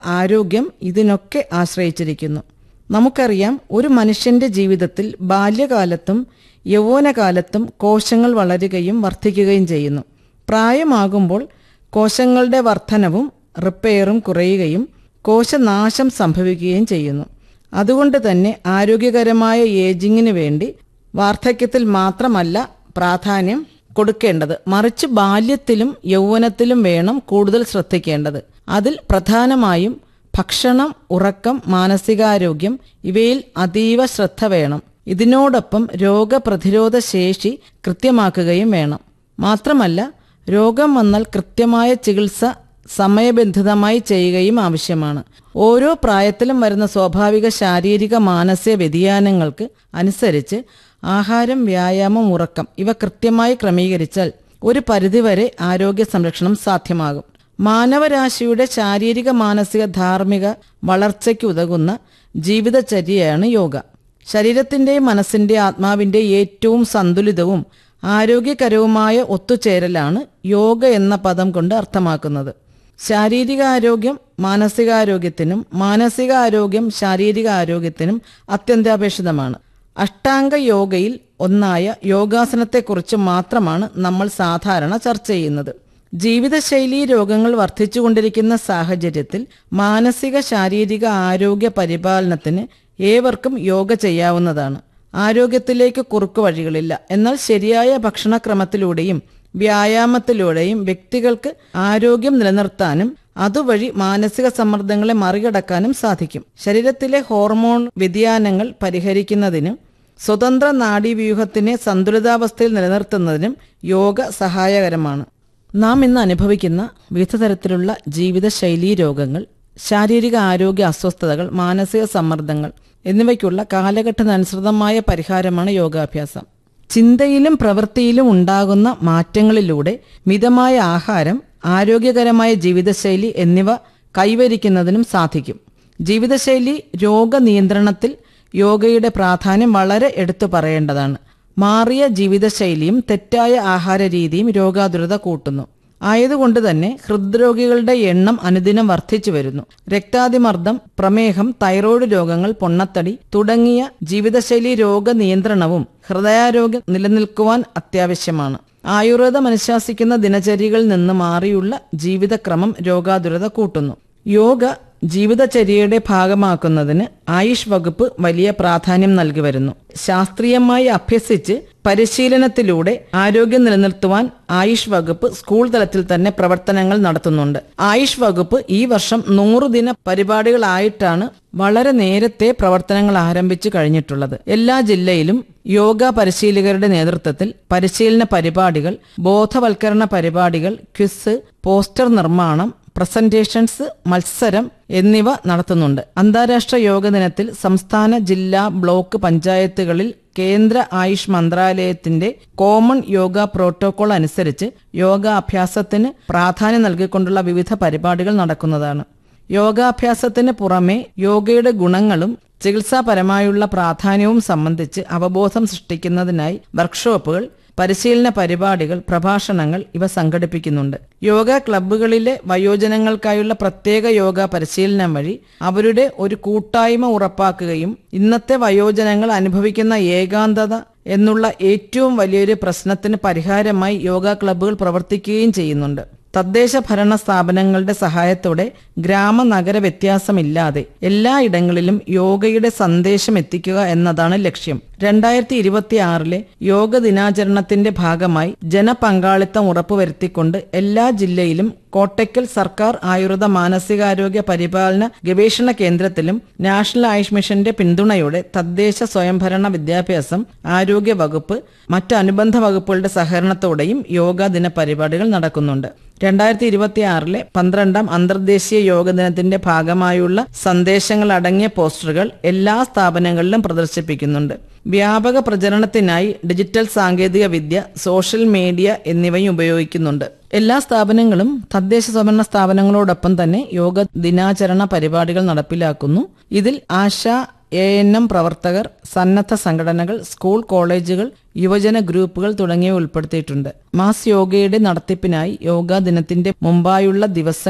ആരോഗ്യം ഇതിനൊക്കെ ആശ്രയിച്ചിരിക്കുന്നു നമുക്കറിയാം ഒരു മനുഷ്യന്റെ ജീവിതത്തിൽ ബാല്യകാലത്തും യൗവനകാലത്തും കോശങ്ങൾ വളരുകയും വർദ്ധിക്കുകയും ചെയ്യുന്നു പ്രായമാകുമ്പോൾ കോശങ്ങളുടെ വർധനവും റിപ്പയറും കുറയുകയും കോശനാശം സംഭവിക്കുകയും ചെയ്യുന്നു അതുകൊണ്ട് തന്നെ ആരോഗ്യകരമായ ഏജിങ്ങിന് വേണ്ടി വാർദ്ധക്യത്തിൽ മാത്രമല്ല പ്രാധാന്യം കൊടുക്കേണ്ടത് മറിച്ച് ബാല്യത്തിലും യൗവനത്തിലും വേണം കൂടുതൽ ശ്രദ്ധിക്കേണ്ടത് അതിൽ പ്രധാനമായും ഭക്ഷണം ഉറക്കം മാനസികാരോഗ്യം ഇവയിൽ അതീവ ശ്രദ്ധ വേണം ഇതിനോടൊപ്പം രോഗപ്രതിരോധ ശേഷി കൃത്യമാക്കുകയും വേണം മാത്രമല്ല രോഗം വന്നാൽ കൃത്യമായ ചികിത്സ സമയബന്ധിതമായി ചെയ്യുകയും ആവശ്യമാണ് ഓരോ പ്രായത്തിലും വരുന്ന സ്വാഭാവിക ശാരീരിക മാനസിക വ്യതിയാനങ്ങൾക്ക് അനുസരിച്ച് ആഹാരം വ്യായാമം ഉറക്കം ഇവ കൃത്യമായി ക്രമീകരിച്ചാൽ ഒരു പരിധിവരെ ആരോഗ്യ സംരക്ഷണം സാധ്യമാകും മാനവരാശിയുടെ ശാരീരിക മാനസിക ധാർമ്മിക വളർച്ചയ്ക്ക് ഉതകുന്ന ജീവിതചര്യയാണ് യോഗ ശരീരത്തിന്റെയും മനസ്സിന്റെയും ആത്മാവിന്റെയും ഏറ്റവും സന്തുലിതവും ആരോഗ്യകരവുമായ ഒത്തുചേരലാണ് യോഗ എന്ന പദം കൊണ്ട് അർത്ഥമാക്കുന്നത് ശാരീരികാരോഗ്യം മാനസികാരോഗ്യത്തിനും മാനസികാരോഗ്യം ശാരീരിക ആരോഗ്യത്തിനും അത്യന്താപേക്ഷിതമാണ് അഷ്ടാംഗ യോഗയിൽ ഒന്നായ യോഗാസനത്തെക്കുറിച്ച് മാത്രമാണ് നമ്മൾ സാധാരണ ചർച്ച ചെയ്യുന്നത് ജീവിതശൈലീ രോഗങ്ങൾ വർദ്ധിച്ചുകൊണ്ടിരിക്കുന്ന സാഹചര്യത്തിൽ മാനസിക ശാരീരിക ആരോഗ്യ പരിപാലനത്തിന് ഏവർക്കും യോഗ ചെയ്യാവുന്നതാണ് ആരോഗ്യത്തിലേക്ക് കുറുക്കു വഴികളില്ല എന്നാൽ ശരിയായ ഭക്ഷണക്രമത്തിലൂടെയും വ്യായാമത്തിലൂടെയും വ്യക്തികൾക്ക് ആരോഗ്യം നിലനിർത്താനും അതുവഴി മാനസിക സമ്മർദ്ദങ്ങളെ മറികടക്കാനും സാധിക്കും ശരീരത്തിലെ ഹോർമോൺ വ്യതിയാനങ്ങൾ പരിഹരിക്കുന്നതിനും സ്വതന്ത്ര നാഡീവ്യൂഹത്തിനെ സന്തുലിതാവസ്ഥയിൽ നിലനിർത്തുന്നതിനും യോഗ സഹായകരമാണ് നാം ഇന്ന് അനുഭവിക്കുന്ന വിവിധ തരത്തിലുള്ള ജീവിതശൈലീ രോഗങ്ങൾ ശാരീരിക ആരോഗ്യ അസ്വസ്ഥതകൾ മാനസിക സമ്മർദ്ദങ്ങൾ എന്നിവയ്ക്കുള്ള കാലഘട്ടത്തിനനുസൃതമായ പരിഹാരമാണ് യോഗാഭ്യാസം ചിന്തയിലും പ്രവൃത്തിയിലും ഉണ്ടാകുന്ന മാറ്റങ്ങളിലൂടെ മിതമായ ആഹാരം ആരോഗ്യകരമായ ജീവിതശൈലി എന്നിവ കൈവരിക്കുന്നതിനും സാധിക്കും ജീവിതശൈലി രോഗനിയന്ത്രണത്തിൽ യോഗയുടെ പ്രാധാന്യം വളരെ എടുത്തു പറയേണ്ടതാണ് മാറിയ ജീവിതശൈലിയും തെറ്റായ ആഹാര രീതിയും രോഗാതുരത കൂട്ടുന്നു ആയതുകൊണ്ട് തന്നെ ഹൃദ്രോഗികളുടെ എണ്ണം അനുദിനം വർദ്ധിച്ചു വരുന്നു രക്താതിമർദ്ദം പ്രമേഹം തൈറോയ്ഡ് രോഗങ്ങൾ പൊണ്ണത്തടി തുടങ്ങിയ ജീവിതശൈലി രോഗനിയന്ത്രണവും ഹൃദയാരോഗ്യം നിലനിൽക്കുവാൻ അത്യാവശ്യമാണ് ആയുർവേദം അനുശാസിക്കുന്ന ദിനചര്യകളിൽ നിന്ന് മാറിയുള്ള ജീവിതക്രമം രോഗാതുരത കൂട്ടുന്നു യോഗ ജീവിതചര്യയുടെ ഭാഗമാക്കുന്നതിന് ആയുഷ് വകുപ്പ് വലിയ പ്രാധാന്യം നൽകി വരുന്നു ശാസ്ത്രീയമായി അഭ്യസിച്ച് പരിശീലനത്തിലൂടെ ആരോഗ്യം നിലനിർത്തുവാൻ ആയുഷ് വകുപ്പ് സ്കൂൾ തലത്തിൽ തന്നെ പ്രവർത്തനങ്ങൾ നടത്തുന്നുണ്ട് ആയുഷ് വകുപ്പ് ഈ വർഷം നൂറ് ദിന പരിപാടികളായിട്ടാണ് വളരെ നേരത്തെ പ്രവർത്തനങ്ങൾ ആരംഭിച്ചു കഴിഞ്ഞിട്ടുള്ളത് എല്ലാ ജില്ലയിലും യോഗ പരിശീലകരുടെ നേതൃത്വത്തിൽ പരിശീലന പരിപാടികൾ ബോധവൽക്കരണ പരിപാടികൾ ക്വിസ് പോസ്റ്റർ നിർമ്മാണം പ്രസന്റേഷൻസ് മത്സരം എന്നിവ നടത്തുന്നുണ്ട് അന്താരാഷ്ട്ര യോഗ ദിനത്തിൽ സംസ്ഥാന ജില്ലാ ബ്ലോക്ക് പഞ്ചായത്തുകളിൽ കേന്ദ്ര ആയുഷ് മന്ത്രാലയത്തിന്റെ കോമൺ യോഗ പ്രോട്ടോകോൾ അനുസരിച്ച് യോഗാഭ്യാസത്തിന് പ്രാധാന്യം നൽകിക്കൊണ്ടുള്ള വിവിധ പരിപാടികൾ നടക്കുന്നതാണ് യോഗാഭ്യാസത്തിന് പുറമെ യോഗയുടെ ഗുണങ്ങളും ചികിത്സാപരമായുള്ള പ്രാധാന്യവും സംബന്ധിച്ച് അവബോധം സൃഷ്ടിക്കുന്നതിനായി വർക്ക്ഷോപ്പുകൾ പരിശീലന പരിപാടികൾ പ്രഭാഷണങ്ങൾ ഇവ സംഘടിപ്പിക്കുന്നുണ്ട് യോഗ ക്ലബ്ബുകളിലെ വയോജനങ്ങൾക്കായുള്ള പ്രത്യേക യോഗ പരിശീലനം വഴി അവരുടെ ഒരു കൂട്ടായ്മ ഉറപ്പാക്കുകയും ഇന്നത്തെ വയോജനങ്ങൾ അനുഭവിക്കുന്ന ഏകാന്തത എന്നുള്ള ഏറ്റവും വലിയൊരു പ്രശ്നത്തിന് പരിഹാരമായി യോഗ ക്ലബ്ബുകൾ പ്രവർത്തിക്കുകയും ചെയ്യുന്നുണ്ട് തദ്ദേശ ഭരണ സ്ഥാപനങ്ങളുടെ സഹായത്തോടെ ഗ്രാമ നഗര വ്യത്യാസമില്ലാതെ എല്ലായിടങ്ങളിലും യോഗയുടെ സന്ദേശം എത്തിക്കുക എന്നതാണ് ലക്ഷ്യം രണ്ടായിരത്തി ഇരുപത്തി ആറിലെ യോഗ ദിനാചരണത്തിന്റെ ഭാഗമായി ജനപങ്കാളിത്തം ഉറപ്പുവരുത്തിക്കൊണ്ട് എല്ലാ ജില്ലയിലും കോട്ടയ്ക്കൽ സർക്കാർ ആയുർവേദ മാനസികാരോഗ്യ പരിപാലന ഗവേഷണ കേന്ദ്രത്തിലും നാഷണൽ ആയുഷ് മിഷന്റെ പിന്തുണയോടെ തദ്ദേശ സ്വയംഭരണ വിദ്യാഭ്യാസം ആരോഗ്യ വകുപ്പ് മറ്റ് അനുബന്ധ വകുപ്പുകളുടെ സഹകരണത്തോടെയും യോഗ ദിന പരിപാടികൾ നടക്കുന്നുണ്ട് രണ്ടായിരത്തി ഇരുപത്തി ആറിലെ പന്ത്രണ്ടാം അന്തർദേശീയ യോഗ ദിനത്തിന്റെ ഭാഗമായുള്ള സന്ദേശങ്ങൾ അടങ്ങിയ പോസ്റ്ററുകൾ എല്ലാ സ്ഥാപനങ്ങളിലും പ്രദർശിപ്പിക്കുന്നുണ്ട് വ്യാപക പ്രചരണത്തിനായി ഡിജിറ്റൽ സാങ്കേതിക വിദ്യ സോഷ്യൽ മീഡിയ എന്നിവയും ഉപയോഗിക്കുന്നുണ്ട് എല്ലാ സ്ഥാപനങ്ങളും തദ്ദേശ സ്വയംഭരണ സ്ഥാപനങ്ങളോടൊപ്പം തന്നെ യോഗ ദിനാചരണ പരിപാടികൾ നടപ്പിലാക്കുന്നു ഇതിൽ ആശ എ എൻ എം പ്രവർത്തകർ സന്നദ്ധ സംഘടനകൾ സ്കൂൾ കോളേജുകൾ യുവജന ഗ്രൂപ്പുകൾ തുടങ്ങിയവ ഉൾപ്പെടുത്തിയിട്ടുണ്ട് മാസ് യോഗയുടെ നടത്തിപ്പിനായി യോഗാ ദിനത്തിന്റെ മുമ്പായുള്ള ദിവസങ്ങളിൽ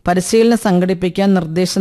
പരിശീലനം സംഘടിപ്പിക്കാൻ നിർദ്ദേശം